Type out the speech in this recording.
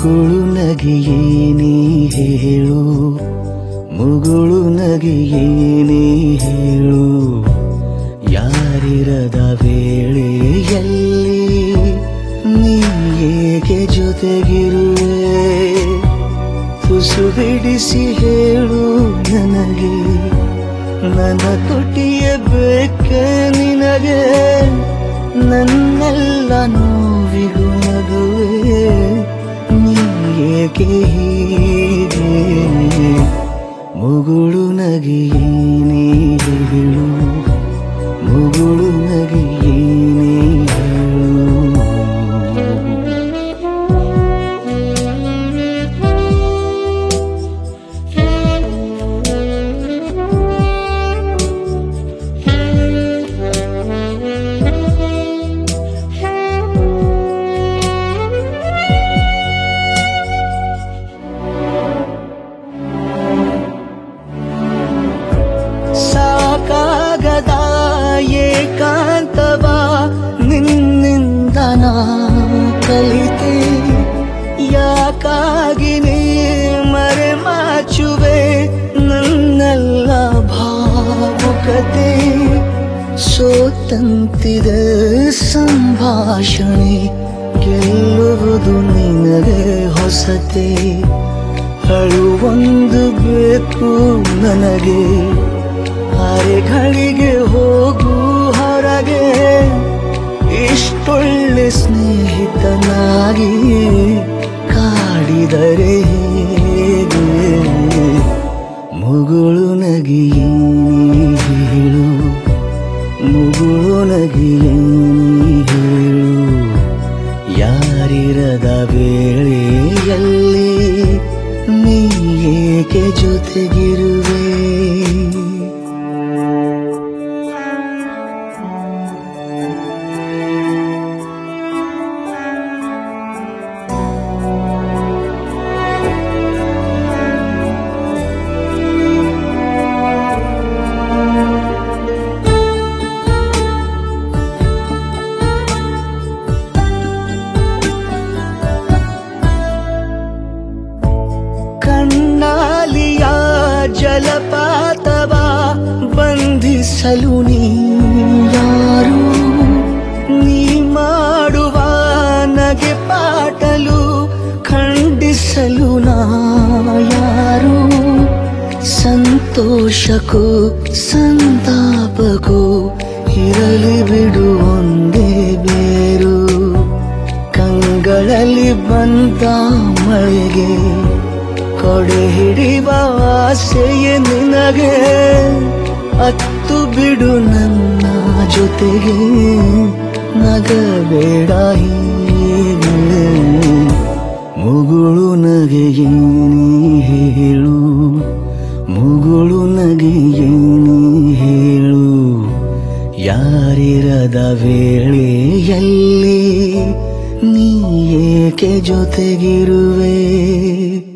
ಮುಗುಳು ನಗೆಯೇನೇ ಹೇಳು ಮುಗುಳು ನಗೆಯೇನೇ ಹೇಳು ಯಾರಿರದ ವೇಳೆಯಲ್ಲಿ ನೀ ಏಕೆ ಜೊತೆಗಿರುವೆ ತುಸು ಬಿಡಿಸಿ ಹೇಳು ನನಗೆ ನನ್ನ ತುಟಿಯ ಬೇಕೆ ನಿನಗೆ ನನ್ನೆಲ್ಲ ನೋವಿಗೂ ನಗುವೆ ನೀ ಏಕೆ ಹೀಗೆ ಮುಗುಳು ನಗೆಯೇನೇ ಹೇಳು ಮುಗುಳು ನಗೆಯೇನೇ ಹೇಳು ಸಾಕಾಗದ ಏಕಾಂತವ ನಿನ್ನಿಂದ ನಾ ಕಲಿತೆ ಯಾಕಾಗಿ ನೀ ಮರೆ ಮಾಚುವೆ ನನ್ನೆಲ್ಲ ಭಾವುಕತೆ ಸೋತಂತಿದೆ ಸಂಭಾಷಣೆ ಗೆಲ್ಲುವುದು ನಿನಗೆ ಹೊಸತೆ ಅಳುವೊಂದು ಬೇಕು ನನಗೆ ಅರೆಗಳಿಗೆ ಹೋಗು ಹೊರಗೆ ಇಷ್ಟೊಳ್ಳೆ ಸ್ನೇಹಿತನಾಗಿ ಕಾಡಿದರೆ ಹೇಗೆ ಮುಗುಳು ನಗೆಯೇನೇ ಹೇಳು ಮುಗುಳು ನಗೆಯೇನೇ ಹೇಳು ಯಾರಿರದ ವೇಳೆಯಲ್ಲಿ ನೀ ಏಕೆ ಜೊತೆಗಿರುವೆ ಕಣ್ಣಾಲಿಯ ಜಲಪಾತವ ಬಂಧಿಸಲು ನೀ ಯಾರು ನೀ ಮಾಡುವ ನಗೆ ಪಾಟಲು ಖಂಡಿಸಲು ನಾ ಯಾರು ಸಂತೋಷಕ್ಕೂ ಸಂತಾಪಕ್ಕೂ ಇರಲಿ ಬಿಡು ಒಂದೇ ಬೇರು ಕಂಗಳಲ್ಲಿ ಬಂದ ಮಳೆಗೆ ಕೊಡೆ ಹಿಡಿವ ಆಸೆಯೇ ನಿನಗೆ ಅತ್ತು ಬಿಡು ನನ್ನ ಜೊತೆಗೆ ನಗಬೇಡ ಹೀಗೆ ಮುಗುಳು ನಗೆಯೇನೇ ಹೇಳು ಮುಗುಳು ನಗೆಯೇನೇ ಹೇಳು ಯಾರಿರದ ವೇಳೆಯಲ್ಲಿ ನೀ ಏಕೆ ಜೊತೆಗಿರುವೆ